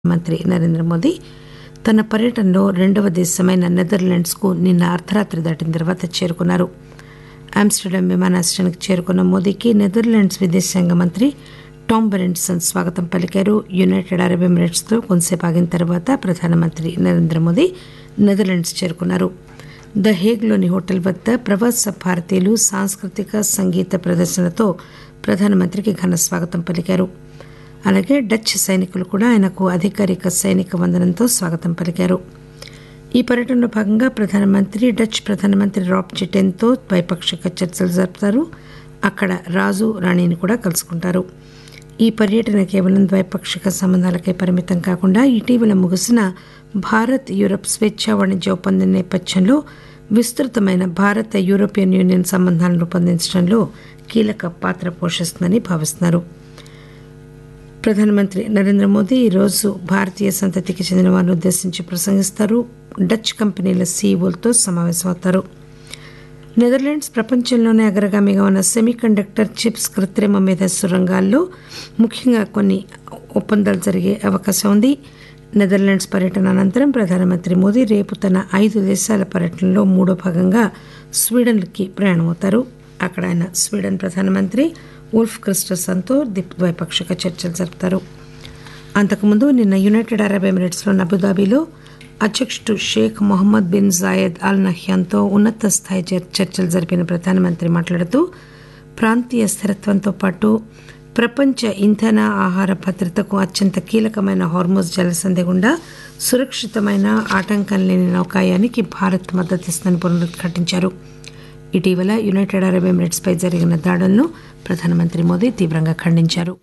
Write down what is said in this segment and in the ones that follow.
మంత్రి నరేంద్ర మోదీ తన పర్యటనలో రెండవ దేశమైన నెదర్లాండ్స్కు నిన్న అర్ధరాత్రి దాటిన తర్వాత చేరుకున్నారు ఆమ్స్టర్డామ్ విమానాశ్రయానికి చేరుకున్న మోదీకి నెదర్లాండ్స్ విదేశాంగ మంత్రి టామ్ బెరెంట్సన్ స్వాగతం పలికారు యునైటెడ్ అరబ్ ఎమిరేట్స్లో కొంతసేపు ఆగిన తర్వాత ప్రధానమంత్రి నరేంద్ర మోదీ నెదర్లాండ్స్ చేరుకున్నారు ద హేగ్లోని హోటల్ వద్ద ప్రవాస భారతీయులు సాంస్కృతిక సంగీత ప్రదర్శనతో ప్రధానమంత్రికి ఘన స్వాగతం పలికారు అలాగే డచ్ సైనికులు కూడా ఆయనకు అధికారిక సైనిక వందనంతో స్వాగతం పలికారు ఈ పర్యటనలో భాగంగా ప్రధానమంత్రి డచ్ ప్రధానమంత్రి రాబ్ చిటెన్తో ద్వైపాక్షిక చర్చలు జరుపుతారు అక్కడ రాజు రాణిని కూడా కలుసుకుంటారు ఈ పర్యటన కేవలం ద్వైపాక్షిక సంబంధాలకే పరిమితం కాకుండా ఇటీవల ముగిసిన భారత్ యూరప్ స్వేచ్ఛా వాణిజ్య ఒప్పందం నేపథ్యంలో విస్తృతమైన భారత యూరోపియన్ యూనియన్ సంబంధాలను రూపొందించడంలో కీలక పాత్ర పోషిస్తుందని భావిస్తున్నారు ప్రధానమంత్రి నరేంద్ర మోదీ ఈరోజు భారతీయ సంతతికి చెందిన వారిని ఉద్దేశించి ప్రసంగిస్తారు డచ్ కంపెనీల సీఈఓలతో సమావేశమవుతారు నెదర్లాండ్స్ ప్రపంచంలోనే అగ్రగామిగా ఉన్న సెమీ కండక్టర్ చిప్స్ కృత్రిమ మేధస్సు రంగాల్లో ముఖ్యంగా కొన్ని ఒప్పందాలు జరిగే అవకాశం ఉంది నెదర్లాండ్స్ పర్యటన అనంతరం ప్రధానమంత్రి మోదీ రేపు తన ఐదు దేశాల పర్యటనలో మూడో భాగంగా స్వీడన్కి ప్రయాణమవుతారు అక్కడ ఆయన స్వీడన్ ప్రధానమంత్రి ఉల్ఫ్ క్రిస్టసన్తో ద్వైపాక్షిక చర్చలు జరుపుతారు అంతకుముందు నిన్న యునైటెడ్ అరబ్ ఎమిరేట్స్లోని అబుదాబిలో అధ్యక్షుడు Sheikh Mohammed bin Zayed Al నహ్యాన్తో ఉన్నత స్థాయి చర్చలు జరిపిన ప్రధానమంత్రి మాట్లాడుతూ ప్రాంతీయ స్థిరత్వంతో పాటు ప్రపంచ ఇంధన ఆహార భద్రతకు అత్యంత కీలకమైన హార్మోజ్ జలసంధి గుండా సురక్షితమైన ఆటంకం లేని నౌకాయానికి భారత్ మద్దతిస్తుందని పునరుద్ఘాటించారు ఇటీవల యునైటెడ్ అరబ్ ఎమిరేట్స్ పై జరిగిన దాడులను ప్రధానమంత్రి మోదీ తీవ్రంగా ఖండించారు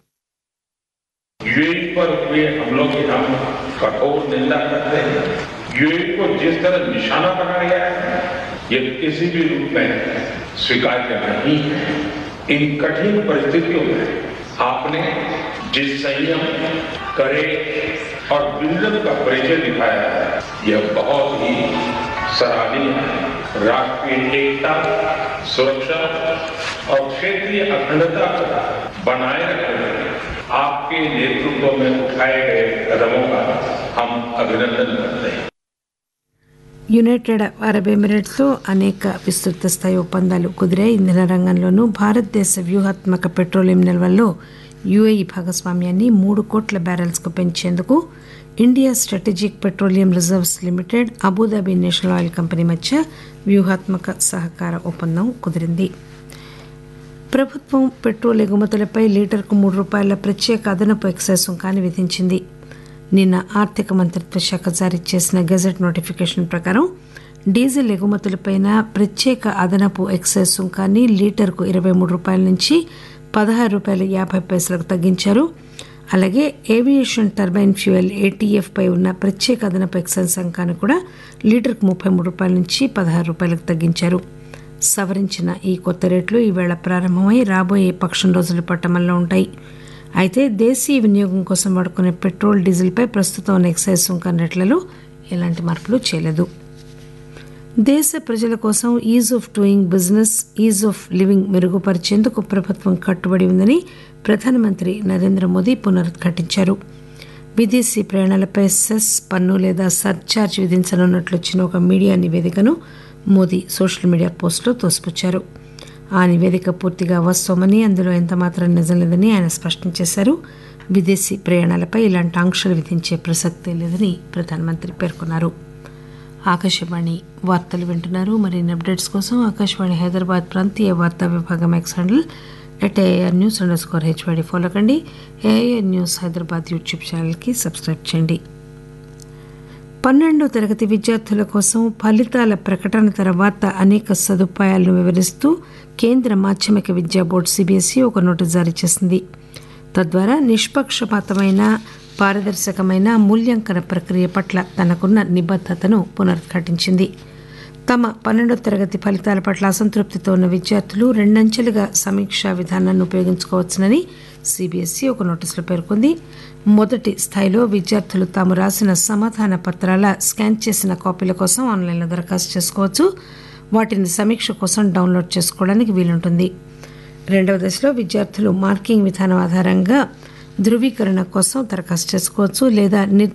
यूएई पर हुए हमलों की हम कठोर निंदा करते हैं यूएई को जिस तरह निशाना बनाया गया है ये किसी भी रूप में स्वीकार्य नहीं है इन कठिन परिस्थितियों में आपने जिस संयम करे और विजन का परिचय दिखाया है यह बहुत ही सराहनीय है राष्ट्रीय एकता सुरक्षा और क्षेत्रीय अखंडता को बनाए रखने में आपके नेतृत्व में उठाए गए कदमों का हम अभिनंदन करते हैं యునైటెడ్ అరబ్ ఎమిరేట్స్లో అనేక విస్తృత స్థాయి ఒప్పందాలు కుదిరాయి ఇంధన రంగంలోనూ భారతదేశ వ్యూహాత్మక పెట్రోలియం నిల్వల్లో యుఏఈ భాగస్వామ్యాన్ని మూడు కోట్ల బ్యారెల్స్కు పెంచేందుకు India strategic petroleum reserves limited Abu Dhabi national oil company మధ్య వ్యూహాత్మక సహకార ఒప్పందం కుదిరింది ప్రభుత్వం పెట్రోల్ ఎగుమతులపై లీటర్కు మూడు రూపాయల ప్రత్యేక అదనపు ఎక్సైజ్ సుంకాన్ని విధించింది నిన్న ఆర్థిక మంత్రిత్వ శాఖ జారీ చేసిన గెజెట్ నోటిఫికేషన్ ప్రకారం డీజిల్ ఎగుమతులపైన ప్రత్యేక అదనపు ఎక్సైజ్ సుంకాన్ని లీటర్కు ఇరవై మూడు రూపాయల నుంచి పదహారు రూపాయల యాభై పైసలకు తగ్గించారు అలాగే ఏవియేషన్ టర్బైన్ ఫ్యూయల్ ఏటీఎఫ్ పై ఉన్న ప్రత్యేక అదనపు ఎక్సైజ్ సుంకాన్ని కూడా లీటర్కు ముప్పై మూడు రూపాయల నుంచి పదహారు రూపాయలకు తగ్గించారు సవరించిన ఈ కొత్త రేట్లు ఈవేళ ప్రారంభమై రాబోయే పక్షం రోజుల పాటు అమల్లో ఉంటాయి అయితే దేశీయ వినియోగం కోసం వాడుకునే పెట్రోల్ డీజిల్పై ప్రస్తుతం ఉన్న ఎక్సైజ్ సుంకం రేట్లలో ఎలాంటి మార్పులు చేయలేదు దేశ ప్రజల కోసం ease of doing business ease of living మెరుగుపరిచేందుకు ప్రభుత్వం కట్టుబడి ఉందని ప్రధానమంత్రి నరేంద్ర మోదీ పునరుద్ఘాటించారు విదేశీ ప్రయాణాలపై సెస్ పన్ను లేదా సర్ఛార్జ్ విధించనున్నట్లు వచ్చిన ఒక మీడియా నివేదికను మోదీ సోషల్ మీడియా పోస్టులో తోసిపుచ్చారు ఆ నివేదిక పూర్తిగా వాస్తవమని అందులో ఎంతమాత్రం నిజం లేదని ఆయన స్పష్టం చేశారు విదేశీ ప్రయాణాలపై ఇలాంటి ఆంక్షలు విధించే ప్రసక్తే లేదని ప్రధానమంత్రి పేర్కొన్నారు ఆకాశవాణి వార్తలు వింటున్నారు మరిన్ని అప్డేట్స్ కోసం ఆకాశవాణి హైదరాబాద్ ప్రాంతీయ వార్తా విభాగం X handle at AR news underscore HYD follow కండి ఏఆర్ న్యూస్ హైదరాబాద్ యూట్యూబ్ ఛానల్కి సబ్స్క్రైబ్ చేయండి పన్నెండో తరగతి విద్యార్థుల కోసం ఫలితాల ప్రకటన తర్వాత అనేక సదుపాయాలను వివరిస్తూ కేంద్ర మాధ్యమిక విద్యా బోర్డు సిబిఎస్ఈ ఒక నోటీసు జారీ చేసింది తద్వారా నిష్పక్షపాతమైన పారదర్శకమైన మూల్యాంకన ప్రక్రియ పట్ల తనకున్న నిబద్ధతను పునరుద్ఘాటించింది తమ పన్నెండో తరగతి ఫలితాల పట్ల అసంతృప్తితో ఉన్న విద్యార్థులు రెండంచెలుగా సమీక్షా విధానాన్ని ఉపయోగించుకోవచ్చునని సిబిఎస్ఈ ఒక నోటీసులో పేర్కొంది మొదటి స్థాయిలో విద్యార్థులు తాము రాసిన సమాధాన పత్రాల స్కాన్ చేసిన కాపీల కోసం ఆన్లైన్లో దరఖాస్తు చేసుకోవచ్చు వాటిని సమీక్ష కోసం డౌన్లోడ్ చేసుకోవడానికి వీలుంటుంది రెండవ దశలో విద్యార్థులు మార్కింగ్ విధానం ఆధారంగా ధృవీకరణ కోసం దరఖాస్తు చేసుకోవచ్చు లేదా నిర్దిష్ట